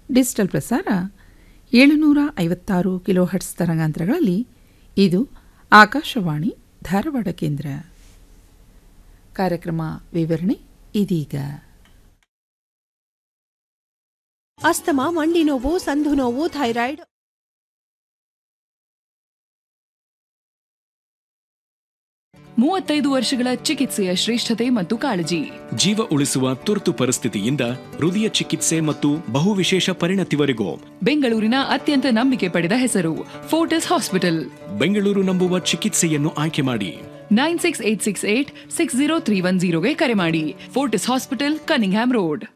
digital ಪ್ರಸಾರ ಏಳುನೂರ ಐವತ್ತಾರು ಕಿಲೋ ಹರ್ಟ್ಸ್ ತರಂಗಾಂತರಗಳಲ್ಲಿ ಇದು ಆಕಾಶವಾಣಿ ಧಾರವಾಡ ಕೇಂದ್ರ ಕಾರ್ಯಕ್ರಮ ವಿವರಣೆ ಇದೀಗ ಅಸ್ತಮ ಮಂಡಿ ನೋವು ಸಂಧು ನೋವು ಥೈರಾಯ್ಡ್ ಮೂವತ್ತೈದು ವರ್ಷಗಳ ಚಿಕಿತ್ಸೆಯ ಶ್ರೇಷ್ಠತೆ ಮತ್ತು ಕಾಳಜಿ ಜೀವ ಉಳಿಸುವ ತುರ್ತು ಪರಿಸ್ಥಿತಿಯಿಂದ ಹೃದಯ ಚಿಕಿತ್ಸೆ ಮತ್ತು ಬಹುವಿಶೇಷ ಪರಿಣತಿವರೆಗೂ ಬೆಂಗಳೂರಿನ ಅತ್ಯಂತ ನಂಬಿಕೆ ಪಡೆದ ಹೆಸರು ಫೋರ್ಟಿಸ್ ಹಾಸ್ಪಿಟಲ್ ಬೆಂಗಳೂರು ನಂಬುವ ಚಿಕಿತ್ಸೆಯನ್ನು ಆಯ್ಕೆ ಮಾಡಿ nine six eight six eight six zero three one ಜೀರೋಗೆ ಕರೆ ಮಾಡಿ ಫೋರ್ಟಿಸ್ ಹಾಸ್ಪಿಟಲ್ ಕನಿಂಗ್ಹ್ಯಾಮ್ ರೋಡ್